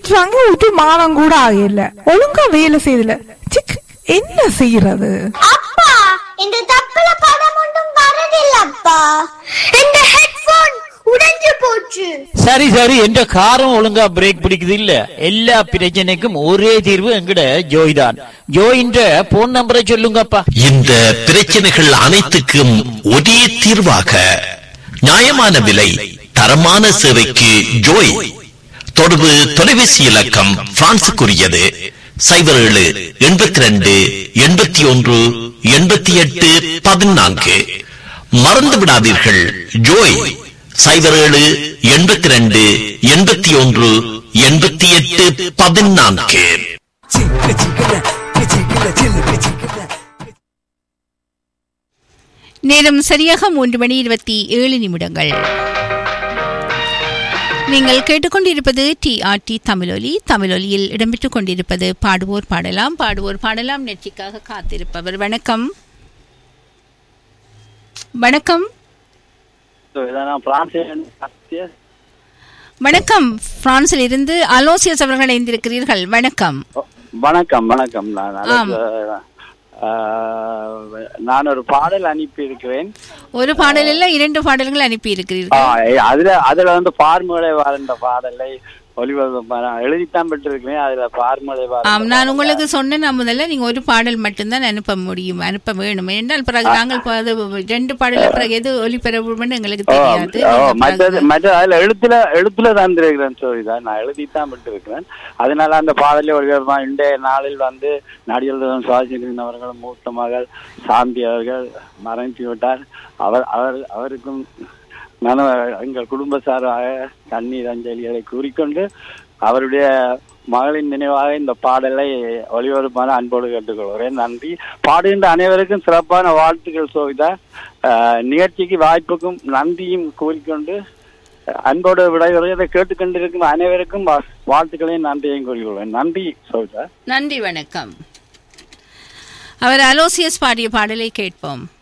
திட்டுறாங்க ஒரு மாதம் கூட ஆகல ஒழுங்கா வேலை செய்யல சிக் என்ன செய்யறது அப்பா இந்த தப்புல படம் ஒன்றும் வரதில்லப்பா இந்த ஹெட்போன் உடைஞ்சு போச்சு சரி சரி என்ற காரம் ஒழுங்கா பிரேக் பிடிக்குது இல்ல எல்லா பிரச்சனைக்கும் ஒரே தீர்வு எங்கட ஜோய் தான் ஜோயின்ற போன் நம்பரை சொல்லுங்கப்பா இந்த பிரச்சனைகள் அனைத்துக்கும் ஒரே தீர்வாக நியாயமான விலை தரமான சேவைக்கு ஜோய் தொடர்பு தொலைபேசி இலக்கம் பிரான்சுக்குரியது சைபர் ஏழு எண்பத்தி ரெண்டு எண்பத்தி ஒன்று எண்பத்தி எட்டு பதினான்கு மறந்து விடாதீர்கள் ஜோய் சைபர் ஏழு எண்பத்தி ரெண்டு எண்பத்தி ஒன்று எண்பத்தி எட்டு பதினான்கு நேரம் சரியாக மூன்று மணி இருபத்தி ஏழு நிமிடங்கள் நீங்கள் கேட்டுக்கொண்டிருப்பது டிஆர்டி தமிழொலி தமிழொலியில் இடம்பெற்றுக் கொண்டிருப்பது பாடுவோர் பாடலாம் பாடுவோர் பாடலாம் நெற்றிக்காக காத்திருப்பவர் வணக்கம் வணக்கம் வணக்கம் பிரான்சில் இருந்து அலோசியஸ் அவர்கள் இணைந்திருக்கிறீர்கள் வணக்கம் வணக்கம் வணக்கம் நான் ஆம். அலோச- ஆஹ், நான் ஒரு பாடல் அனுப்பி இருக்கிறேன் ஒரு பாடலில் இரண்டு பாடல்கள் அனுப்பி இருக்கிறீர்கள் அதுல அதுல வந்து பார்முலை வாழ்ந்த பாடலை ஒளிபரப்பு நான் எழுதித்தான் பெற்றிருக்கிறேன் அதுல பார்முலை ஆம் நான் உங்களுக்கு சொன்னேன் நான் முதல்ல நீங்க ஒரு பாடல் மட்டும்தான் அனுப்ப முடியும் அனுப்ப வேணும் என்றால் பிறகு நாங்கள் இப்ப அது ரெண்டு பாடல பிறகு எது ஒளிபரப்புன்னு எங்களுக்கு தெரியாது மற்றது நீங்க மற்ற அதுல எழுத்துல எழுத்துல தந்திருக்கிறேன் சொல்லிதான் நான் எழுதித்தான் பெற்றிருக்கிறேன் அதனால அந்த பாடலை ஒளிபரப்பா இன்றைய நாளில் வந்து நடிகர் சுவாசின் அவர்கள் மூத்த மகள் சாந்தி அவர்கள் மறைந்து விட்டார் அவர் அவர் அவருக்கும் நான் எங்கள் குடும்ப சார்பாக கண்ணீர் அஞ்சலிகளை கூறிக்கொண்டு அவருடைய மகளின் நினைவாக இந்த பாடலை ஒளிபரப்பான அன்போடு கேட்டுக்கொள்கிறேன் நன்றி பாடுகின்ற அனைவருக்கும் சிறப்பான வாழ்த்துக்கள் சோவிதா அஹ், நிகழ்ச்சிக்கு வாய்ப்புக்கும் நன்றியும் கூறிக்கொண்டு அஹ், அன்போடு விடைபெறுவதை கேட்டுக்கொண்டிருக்கும் அனைவருக்கும் வா- வாழ்த்துக்களையும் நன்றியையும் கூறிக்கொள்வேன் நன்றி சோவிதா நன்றி வணக்கம் அவர் அலோசியஸ் பாடிய பாடலை கேட்போம்